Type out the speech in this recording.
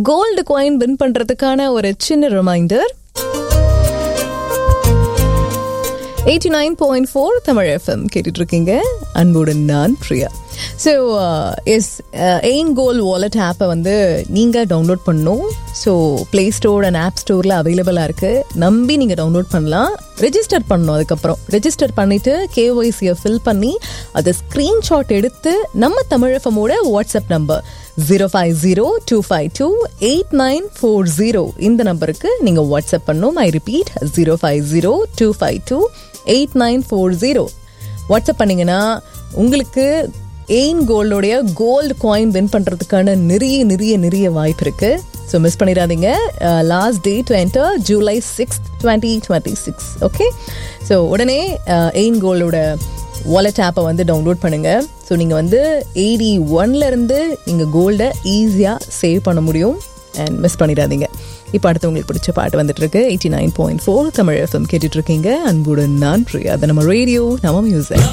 gold coin win பண்றதுக்கான ஒரு சின்ன reminder eighty nine point four Tamil FM கேட்டுட்டு இருக்கீங்க அன்புடன் நான் Priya so yes Ain gold wallet ஆப்பை வந்து நீங்கள் டவுன்லோட் பண்ணணும் so play store and app ஸ்டோரில் அவைலபிளாக இருக்குது நம்பி நீங்கள் டவுன்லோட் பண்ணலாம் ரெஜிஸ்டர் பண்ணணும் அதுக்கப்புறம் ரெஜிஸ்டர் பண்ணிவிட்டு கேஒய்சியை ஃபில் பண்ணி அதை ஸ்க்ரீன்ஷாட் எடுத்து நம்ம தமிழ் எஃப்எம்மோட WhatsApp number zero five zero two five two eight nine four zero இந்த நம்பருக்கு நீங்கள் வாட்ஸ்அப் பண்ணணும் I repeat zero five zero two five two eight nine four zero WhatsApp பண்ணிங்கன்னா உங்களுக்கு எயின் கோல்டோடைய கோல்டு காயின் வின் பண்ணுறதுக்கான நிறைய நிறைய நிறைய வாய்ப்பு இருக்குது ஸோ மிஸ் பண்ணிடாதீங்க last day to enter July six twenty twenty six okay so உடனே எயின் கோல்டோட வாலெட் ஆப்பை வந்து டவுன்லோட் பண்ணுங்கள் ஸோ நீங்கள் வந்து எயிட்டி ஒன்லேருந்து நீங்கள் கோல்டை ஈஸியாக சேவ் பண்ண முடியும் அண்ட் மிஸ் பண்ணிடாதீங்க இப்போ அடுத்து உங்களுக்கு பிடிச்ச பாட்டு வந்துட்டு இருக்கு eighty nine point four Tamil FM கேட்டுட்டு இருக்கீங்க அன்புடன் நான் பிரியா அது நம்ம ரேடியோ நம்ம மியூசிக்